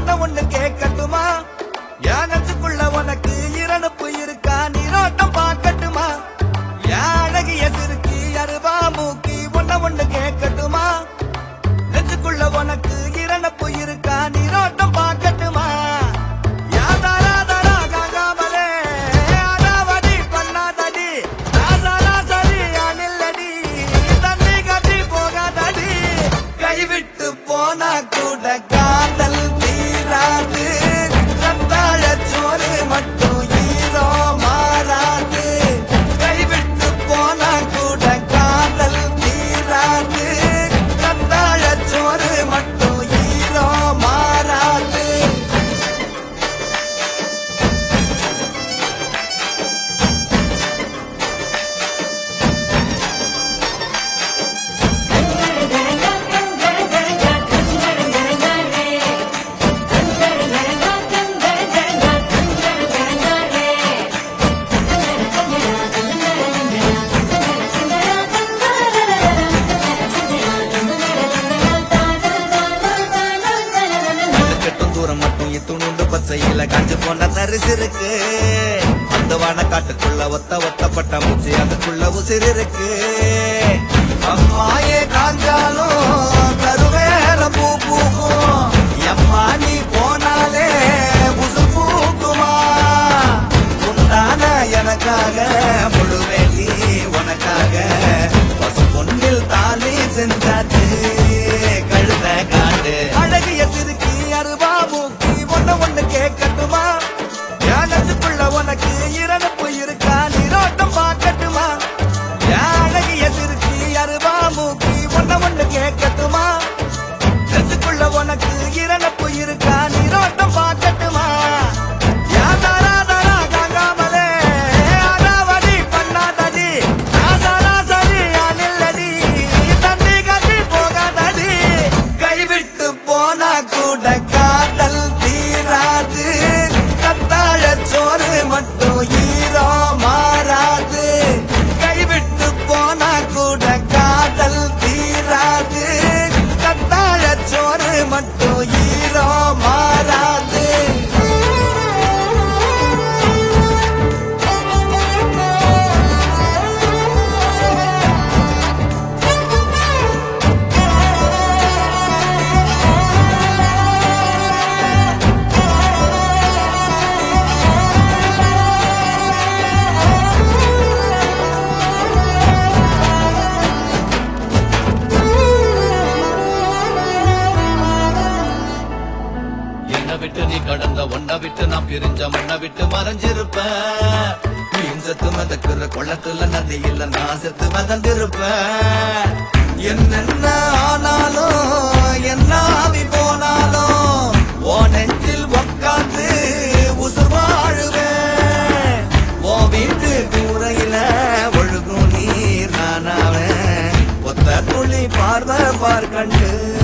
ஒன்ன ஒண்ணு கேட்கட்டுமா என் நெஞ்சுக்குள்ள உனக்கு இரணுப்பு இருக்கா நீரோட்டம் பார்க்கட்டுமா என் அழகிய சிறுக்கி அருவா மூக்கி ஒன்ன ஒண்ணு கேட்கட்டுமா நெஞ்சுக்குள்ள உனக்கு இரணப்பு இருக்கா நீரோட்டம் பார்க்கட்டுமா யாதாராதரா காகாமலே அடாவடி பண்ணாதடி ராசாரா சரி அணில்லடி தண்ணி கட்டி போகாதடி கைவிட்டு போனா கூட காதல் தீராது ரத்தாழ சோறு மட்டும் ஈரோ மாறாது கைவிட்டு போனா கூட காதல் தீராது ரத்தாழ சோறு மட்டும் ஈரோ மாறாது கட்டும் தூரம் மட்டும் இத்துணுண்டு பச்சையில காஞ்சு போன தரிசு இருக்கு அந்த வான காட்டுக்குள்ள ஒத்த ஒத்தப்பட்ட மூச்சு அதுக்குள்ள உசிறு இருக்கு அம்மாயே காஞ்சாலும் கருவேல பூ பூக்கும் எம்மா நீ போனாலே உசு பூக்குமா உண்டான எனக்காக முழு வேண்டி உனக்காக பசு பொண்ணில் தாலி செஞ்சாச்சு கழுத காட்டு அழகிய சிறுக்கி அருவா மூக்கி ஒண்ணு ஒண்ணு கேட்கட்டுமா ஞானத்துக்குள்ள உனக்கு இரணப்பு இருக்கா நீரோட்டம் பார்க்கட்டுமா என் அழகிய சிறுக்கி அருவா மூக்கி ஒண்ணு ஒண்ணு கேட்கட்டுமா நெஞ்சுக்குள்ள உனக்கு இரணப்பு இருக்கா நீரோட்டம் பார்க்கட்டுமா யாதாராதரா காங்காமலே அடாவடி பண்ணாதடி ராசாரா சரி அணில்லடி தண்ணி கட்டி போகாதடி கைவிட்டு போனா கூட காதல் தீராது கத்தாழ சோறு மட்டும் ஈரோ மாறாது கைவிட்டு போனா கூட காதல் தீராது கத்தாழ சோறு மட்டும் ஈரோ மாறாது என்னை விட்டு நீ கடந்த ஒன்ன விட்டு நான் பிரிஞ்ச மண்ணை விட்டு மறைஞ்சிருப்பேன் மீன் செத்து மிதக்குற கொள்ளத்துல நதி இல்ல நான் செத்து மிதந்திருப்பேன் என்னென்ன ஆனாலும் என்ன ஆவி போனாலும் ஓ நெஞ்சில் உக்காந்து உசுர் வாழுவேன் ஓ வீட்டு கூரையில ஒழுகும் நீர் நானாவேன் ஒத்த துளி பார்வை பார்க்கண்டு